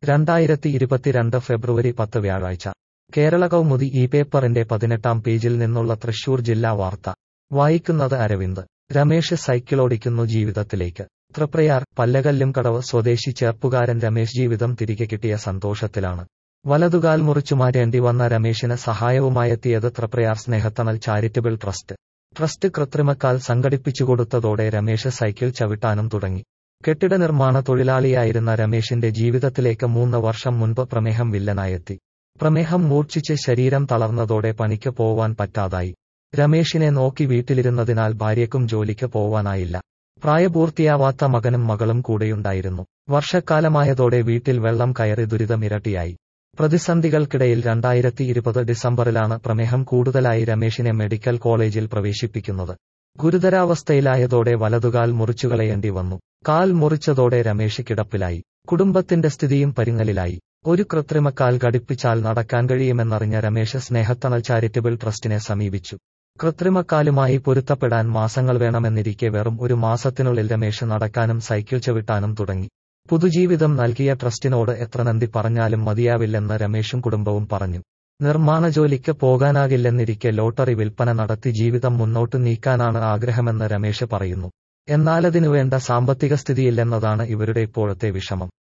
രണ്ടായിരത്തി ഇരുപത്തിരണ്ട് ഫെബ്രുവരി പത്ത് വ്യാഴാഴ്ച കേരള കൗമുദി ഈ പേപ്പറിന്റെ പതിനെട്ടാം പേജിൽ നിന്നുള്ള തൃശൂർ ജില്ലാ വാർത്ത വായിക്കുന്നത് അരവിന്ദ് രമേശ് സൈക്കിളോടിക്കുന്നു ജീവിതത്തിലേക്ക് തൃപ്രയാർ പല്ലകല്ലും കടവ് സ്വദേശി ചേർപ്പുകാരൻ രമേശ് ജീവിതം തിരികെ കിട്ടിയ സന്തോഷത്തിലാണ് വലതുകാൽ മുറിച്ചുമാറ്റേണ്ടി വന്ന രമേശിന് സഹായവുമായെത്തിയത് Triprayar Snehathanal charitable trust trust കൃത്രിമക്കാൽ സംഘടിപ്പിച്ചുകൊടുത്തതോടെ രമേശ് സൈക്കിൾ ചവിട്ടാനും തുടങ്ങി കെട്ടിട നിർമ്മാണ തൊഴിലാളിയായിരുന്ന രമേശിന്റെ ജീവിതത്തിലേക്ക് മൂന്ന് വർഷം മുൻപ് പ്രമേഹം വില്ലനായെത്തി പ്രമേഹം മൂർച്ഛിച്ച് ശരീരം തളർന്നതോടെ പണിക്ക് പോവാൻ പറ്റാതായി രമേശിനെ നോക്കി വീട്ടിലിരുന്നതിനാൽ ഭാര്യയ്ക്കും ജോലിക്ക് പോവാനായില്ല പ്രായപൂർത്തിയാവാത്ത മകനും മകളും കൂടെയുണ്ടായിരുന്നു വർഷക്കാലമായതോടെ വീട്ടിൽ വെള്ളം കയറി ദുരിതം ഇരട്ടിയായി പ്രതിസന്ധികൾക്കിടയിൽ രണ്ടായിരത്തി ഇരുപത് ഡിസംബറിലാണ് പ്രമേഹം കൂടുതലായി രമേശിനെ മെഡിക്കൽ കോളേജിൽ പ്രവേശിപ്പിക്കുന്നത് ഗുരുതരാവസ്ഥയിലായതോടെ വലതുകാൽ മുറിച്ചുകളയേണ്ടി വന്നു കാൽ മുറിച്ചതോടെ രമേശ് കിടപ്പിലായി കുടുംബത്തിന്റെ സ്ഥിതിയും പരിങ്ങലിലായി ഒരു കൃത്രിമക്കാൽ ഘടിപ്പിച്ചാൽ നടക്കാൻ കഴിയുമെന്നറിഞ്ഞ രമേശ് സ്നേഹത്തണൽ ചാരിറ്റബിൾ ട്രസ്റ്റിനെ സമീപിച്ചു കൃത്രിമക്കാലുമായി പൊരുത്തപ്പെടാൻ മാസങ്ങൾ വേണമെന്നിരിക്കെ വെറും ഒരു മാസത്തിനുള്ളിൽ രമേശ് നടക്കാനും സൈക്കിൾ ചവിട്ടാനും തുടങ്ങി പുതുജീവിതം നൽകിയ ട്രസ്റ്റിനോട് എത്ര നന്ദി പറഞ്ഞാലും മതിയാവില്ലെന്ന് രമേശും കുടുംബവും പറഞ്ഞു നിർമ്മാണ ജോലിക്ക് പോകാനാകില്ലെന്നിരിക്കെ ലോട്ടറി വിൽപ്പന നടത്തി ജീവിതം മുന്നോട്ട് നീക്കാനാണ് ആഗ്രഹമെന്ന് രമേശ് പറയുന്നു എന്നാലതിനുവേണ്ട സാമ്പത്തിക സ്ഥിതിയില്ലെന്നതാണ് ഇവരുടെ ഇപ്പോഴത്തെ വിഷമം